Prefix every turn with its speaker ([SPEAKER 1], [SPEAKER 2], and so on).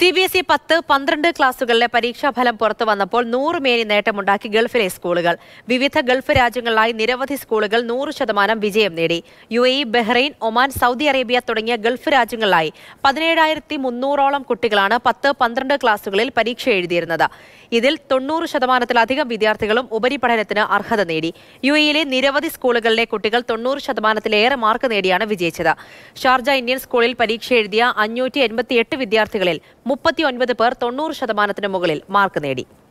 [SPEAKER 1] C B S E പത്ത് പന്ത്രണ്ട് ക്ലാസുകളിലെ പരീക്ഷാഫലം പുറത്തു വന്നപ്പോൾ നൂറ് മേനി നേട്ടമുണ്ടാക്കി ഗൾഫിലെ സ്കൂളുകൾ വിവിധ ഗൾഫ് രാജ്യങ്ങളിലായി നിരവധി സ്കൂളുകൾ നൂറ് ശതമാനം വിജയം നേടി U A E Bahrain Oman Saudi Arabia തുടങ്ങിയ ഗൾഫ് രാജ്യങ്ങളിലായി പതിനേഴായിരത്തി മുന്നൂറോളം കുട്ടികളാണ് പത്ത് പന്ത്രണ്ട് ക്ലാസുകളിൽ പരീക്ഷ എഴുതിയിരുന്നത് ഇതിൽ തൊണ്ണൂറ് ശതമാനത്തിലധികം വിദ്യാർത്ഥികളും ഉപരിപഠനത്തിന് അർഹത നേടി യു എയിലെ നിരവധി സ്കൂളുകളിലെ കുട്ടികൾ തൊണ്ണൂറ് ശതമാനത്തിലേറെ മാർക്ക് നേടിയാണ് വിജയിച്ചത് ഷാർജ ഇന്ത്യൻ സ്കൂളിൽ പരീക്ഷ എഴുതിയ അഞ്ഞൂറ്റി എൺപത്തിയെട്ട് വിദ്യാർത്ഥികളിൽ മുപ്പത്തിയൊൻപത് പേർ തൊണ്ണൂറ് ശതമാനത്തിന് മുകളിൽ മാർക്ക് നേടി